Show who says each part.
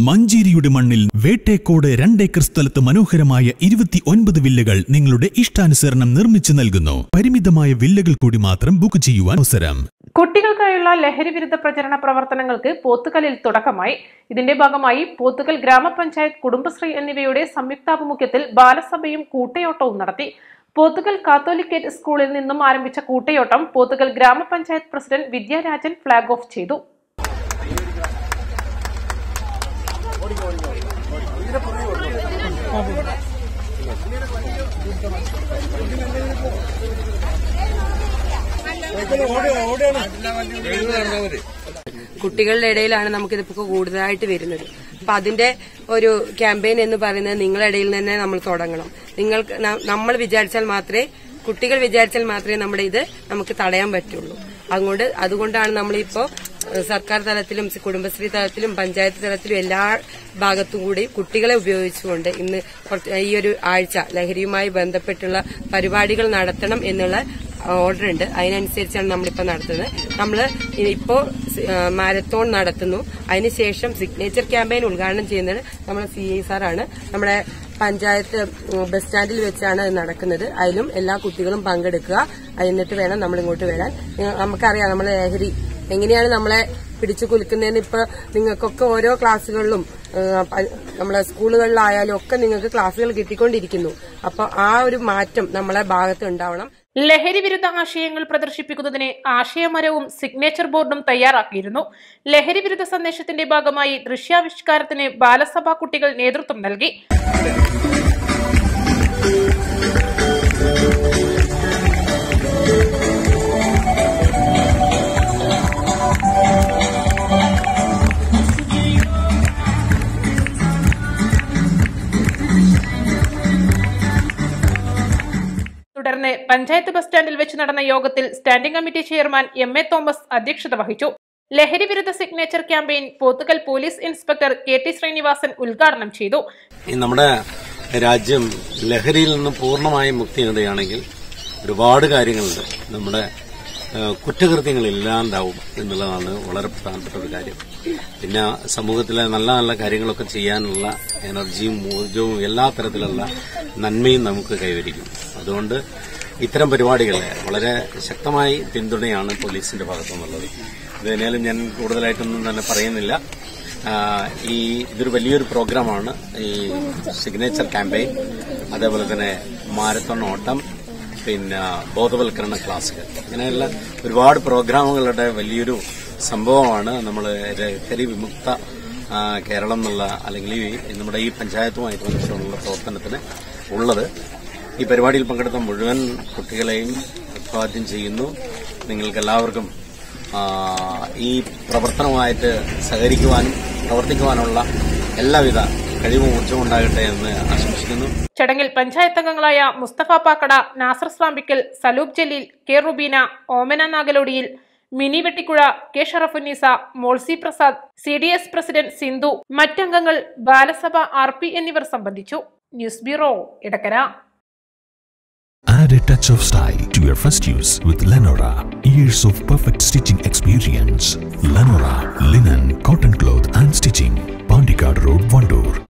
Speaker 1: മഞ്ചേരിയുടെ മണ്ണിൽ വേട്ടേക്കോട് രണ്ടേക്കർ സ്ഥലത്ത് മനോഹരമായ ഇരുപത്തി ഒൻപത് വില്ലകൾ നിങ്ങളുടെ ഇഷ്ടാനുസരണം നിർമ്മിച്ചു നൽകുന്നു പരിമിതമായ വില്ലകൾ കൂടി മാത്രം ബുക്ക് ചെയ്യുവാൻ അവസരം
Speaker 2: കുട്ടികൾക്കായുള്ള ലഹരി വിരുദ്ധ പ്രചരണ പ്രവർത്തനങ്ങൾക്ക് പോത്തുകലിൽ തുടക്കമായി ഇതിന്റെ ഭാഗമായി പോത്തുകൽ ഗ്രാമപഞ്ചായത്ത് കുടുംബശ്രീ എന്നിവയുടെ സംയുക്താഭിമുഖ്യത്തിൽ ബാലസഭയും കൂട്ടയോട്ടവും നടത്തി പോത്തുകൽ കാത്തോലിക്കേറ്റ് സ്കൂളിൽ നിന്നും ആരംഭിച്ച കൂട്ടയോട്ടം പോത്തുകൽ ഗ്രാമപഞ്ചായത്ത് പ്രസിഡന്റ് വിദ്യാരാജൻ ഫ്ളാഗ് ഓഫ് ചെയ്തു
Speaker 3: കുട്ടികളുടെ ഇടയിലാണ് നമുക്കിതിപ്പോ കൂടുതലായിട്ട് വരുന്നത് അപ്പൊ അതിന്റെ ഒരു ക്യാമ്പയിൻ എന്ന് പറയുന്നത് നിങ്ങളുടെ ഇടയിൽ തന്നെ നമ്മൾ തുടങ്ങണം നിങ്ങൾക്ക് ന- നമ്മൾ വിചാരിച്ചാൽ മാത്രമേ കുട്ടികൾ വിചാരിച്ചാൽ മാത്രമേ നമ്മുടെ ഇത് നമുക്ക് തടയാൻ പറ്റുള്ളൂ അതുകൊണ്ട് അതുകൊണ്ടാണ് നമ്മളിപ്പോ ഏഹ്, സർക്കാർ തലത്തിലും കുടുംബശ്രീ തലത്തിലും പഞ്ചായത്ത് തലത്തിലും എല്ലാ ഭാഗത്തും കൂടി കുട്ടികളെ ഉപയോഗിച്ചുകൊണ്ട് ഇന്ന് കുറച്ച് ഈ ഒരു ആഴ്ച ലഹരിയുമായി ബന്ധപ്പെട്ടുള്ള പരിപാടികൾ നടത്തണം എന്നുള്ള ഓർഡർ ഉണ്ട് അതിനനുസരിച്ചാണ് നമ്മളിപ്പോൾ നടത്തുന്നത് നമ്മൾ ഇപ്പോൾ മാരത്തോൺ നടത്തുന്നു അതിനുശേഷം സിഗ്നേച്ചർ ക്യാമ്പയിൻ ഉദ്ഘാടനം ചെയ്യുന്നത് നമ്മുടെ സി ഐ സാറാണ് നമ്മുടെ പഞ്ചായത്ത് ഉം, ബസ് സ്റ്റാൻഡിൽ വെച്ചാണ് അത് നടക്കുന്നത് അതിലും എല്ലാ കുട്ടികളും പങ്കെടുക്കുക എന്നിട്ട് വേണം നമ്മൾ ഇങ്ങോട്ട് വരാൻ ഏഹ്, നമുക്കറിയാം നമ്മളെ ലഹരി എങ്ങനെയാണ് നമ്മളെ പിടിച്ചു കുലുക്കുന്നതെന്ന് ഇപ്പൊ നിങ്ങൾക്കൊക്കെ ഓരോ ക്ലാസ്സുകളിലും ഏഹ്, പ- നമ്മളെ സ്കൂളുകളിലായാലും ഒക്കെ നിങ്ങൾക്ക് ക്ലാസ്സുകൾ കിട്ടിക്കൊണ്ടിരിക്കുന്നു അപ്പൊ ആ ഒരു മാറ്റം നമ്മളെ ഭാഗത്ത് ഉണ്ടാവണം
Speaker 2: ലഹരി വിരുദ്ധ ആശയങ്ങൾ പ്രദർശിപ്പിക്കുന്നതിന് ആശയമരവും സിഗ്നേച്ചർ ബോർഡും തയ്യാറാക്കിയിരുന്നു ലഹരി വിരുദ്ധ സന്ദേശത്തിന്റെ ഭാഗമായി ദൃശ്യാവിഷ്കാരത്തിന് ബാലസഭാ കുട്ടികൾ നേതൃത്വം നൽകി തുടർന്ന് പഞ്ചായത്ത് ബസ് സ്റ്റാൻഡിൽ വെച്ച് നടന്ന യോഗത്തിൽ standing committee chairman M A Thomas അധ്യക്ഷത വഹിച്ചു ലഹരി വിരുദ്ധ signature campaign Pothukal police inspector K T Srinivasan ഉദ്ഘാടനം ചെയ്തു
Speaker 4: ഈ നമ്മുടെ രാജ്യം ലഹരിയിൽ നിന്ന് പൂർണ്ണമായും മുക്തി നേടുകയാണെങ്കിൽ ഒരുപാട് കാര്യങ്ങളുണ്ട് നമ്മുടെ ഏഹ്, കുറ്റകൃത്യങ്ങൾ ഇല്ലാണ്ടാവും എന്നുള്ളതാണ് വളരെ പ്രധാനപ്പെട്ട ഒരു കാര്യം പിന്നെ സമൂഹത്തിലെ നല്ല നല്ല കാര്യങ്ങളൊക്കെ ചെയ്യാനുള്ള എനർജിയും ഊർജവും എല്ലാ തരത്തിലുള്ള നന്മയും നമുക്ക് കൈവരിക്കും അതുകൊണ്ട് ഇത്തരം പരിപാടികളെ വളരെ ശക്തമായി പിന്തുണയാണ് പോലീസിന്റെ ഭാഗത്തുനിന്നുള്ളത് ഇതിനാലും ഞാൻ കൂടുതലായിട്ടൊന്നും തന്നെ പറയുന്നില്ല ആ, ഈ ഇതൊരു വലിയൊരു പ്രോഗ്രാമാണ് ഈ സിഗ്നേച്ചർ ക്യാമ്പയിൻ അതേപോലെ തന്നെ മാരത്തോൺ ഓട്ടം പിന്നെ ബോധവൽക്കരണ ക്ലാസ്സുകൾ ഇങ്ങനെയുള്ള ഒരുപാട് പ്രോഗ്രാമുകളുടെ വലിയൊരു സംഭവമാണ് നമ്മൾ ലഹരി വിമുക്ത ആ, കേരളം എന്നുള്ള അല്ലെങ്കിൽ ഈ നമ്മുടെ ഈ പഞ്ചായത്തുമായിട്ട് ബന്ധപ്പെട്ടുള്ള പ്രവർത്തനത്തിന് ഉള്ളത് ഈ പരിപാടിയിൽ പങ്കെടുത്ത മുഴുവൻ കുട്ടികളെയും അഭിവാദ്യം ചെയ്യുന്നു നിങ്ങൾക്ക് എല്ലാവർക്കും ആ, ഈ പ്രവർത്തനവുമായിട്ട് സഹകരിക്കുവാനും പ്രവർത്തിക്കുവാനുള്ള എല്ലാവിധ കഴിവും ഊർജ്ജവും ഉണ്ടാകട്ടെ എന്ന് ആശംസിക്കുന്നു
Speaker 2: ചടങ്ങിൽ പഞ്ചായത്ത് അംഗങ്ങളായ മുസ്തഫ പാക്കട നാസർ സ്ലാംബിക്കൽ സലൂബ് ജലീൽ കെ റുബീന ഓമന നാഗലോടിയിൽ Mini Vettikuzha K Sharafunnisa Molsi Prasad C D S president Sindhu മറ്റംഗങ്ങൾ ബാലസഭ ആർ പി എന്നിവർ സംബന്ധിച്ചു news bureau Edakkara
Speaker 1: Add a touch of style to your first use with Lenora. Years of perfect stitching experience. Lenora, linen, cotton cloth and stitching. Pandikad Road, Vandoor.